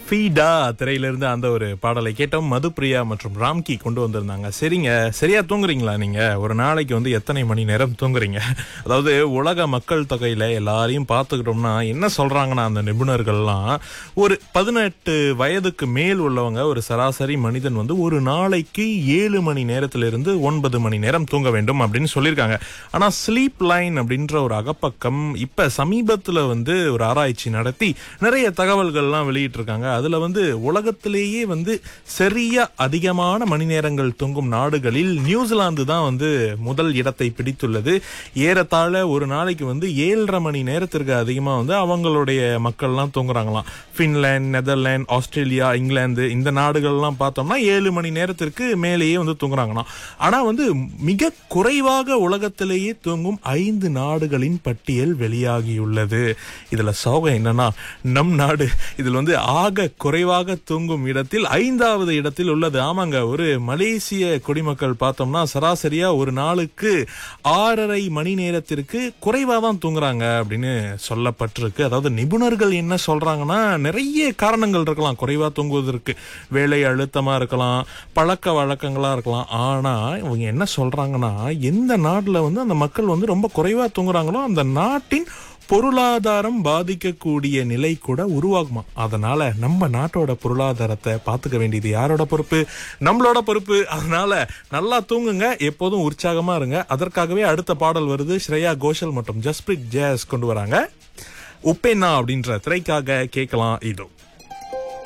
ஃபீடா திரையிலிருந்து அந்த ஒரு பாடலை கேட்டோம் மதுப்பிரியா மற்றும் ராம்கி கொண்டு வந்திருந்தாங்க சரிங்க சரியா தூங்குறீங்களா நீங்க ஒரு நாளைக்கு வந்து எத்தனை மணி நேரம் தூங்குறீங்க அதாவது உலக மக்கள் தொகையில எல்லாரையும் பார்த்துக்கிட்டோம்னா என்ன சொல்றாங்கன்னா அந்த நிபுணர்கள்லாம் ஒரு பதினெட்டு வயதுக்கு மேல் உள்ளவங்க ஒரு சராசரி மனிதன் வந்து ஒரு நாளைக்கு ஏழு மணி நேரத்திலிருந்து ஒன்பது மணி நேரம் தூங்க வேண்டும் அப்படின்னு சொல்லியிருக்காங்க ஆனா ஸ்லீப் லைன் அப்படின்ற ஒரு அகப்பக்கம் இப்ப சமீபத்துல வந்து ஒரு ஆராய்ச்சி நடத்தி நிறைய தகவல்கள்லாம் வெளியிட்டு இருக்காங்க அதுல வந்து உலகத்திலேயே வந்து சரியா அதிகமான மணி நேரங்கள் தூங்கும் நாடுகளில் நியூசிலாந்து தான் வந்து முதல் இடத்தை பிடித்துள்ளது ஏறத்தாழ ஒரு நாளைக்கு வந்து ஏழரை மணி நேரத்திற்கு அதிகமா வந்து அவங்களுடைய மக்கள்லாம் தூங்குறாங்களாம் பின்லாந்து நெதர்லாந்து ஆஸ்திரேலியா இங்கிலாந்து இந்த நாடுகள்லாம் பார்த்தோம்னா ஏழு மணி நேரத்திற்கு மேலேயே வந்து தூங்குறாங்களாம் ஆனா வந்து மிக குறைவாக உலகத்திலேயே தூங்கும் ஐந்து நாடுகளின் பட்டியல் வெளியாகியுள்ளது இதுல சோகம் என்னன்னா நம் நாடு இதில் வந்து ஆக குறைவாக தூங்கும் இடத்தில் ஐந்தாவது இடத்தில் உள்ளது ஆமாங்க ஒரு மலேசிய குடிமக்கள் பார்த்தோம்னா சராசரியா ஒரு நாளுக்கு ஆறரை மணி நேரத்திற்கு குறைவா தான் தூங்குறாங்க அப்படின்னு சொல்லப்பட்டிருக்கு அதாவது நிபுணர்கள் என்ன சொல்றாங்கன்னா நிறைய காரணங்கள் இருக்கலாம் குறைவா தூங்குவதற்கு வேலை அழுத்தமா இருக்கலாம் பழக்க வழக்கங்களா இருக்கலாம் ஆனா இவங்க என்ன சொல்றாங்கன்னா எந்த நாட்டுல வந்து அந்த மக்கள் வந்து ரொம்ப குறைவா தூங்குறாங்களோ அந்த நாட்டின் பொருளாதாரம் பாதிக்கக்கூடிய நிலை கூட உருவாகுமா அதனால நம்ம நாட்டோட பொருளாதாரத்தை பார்த்துக்க வேண்டியது யாரோட பொறுப்பு நம்மளோட பொறுப்பு அதனால நல்லா தூங்குங்க எப்போதும் உற்சாகமா இருங்க அதற்காகவே அடுத்த பாடல் வருது ஸ்ரேயா கோஷல் மற்றும் ஜஸ்பிரிட் ஜேஸ் கொண்டு வராங்க உப்பேனா அப்படின்ற திரைக்காக கேட்கலாம் இதோ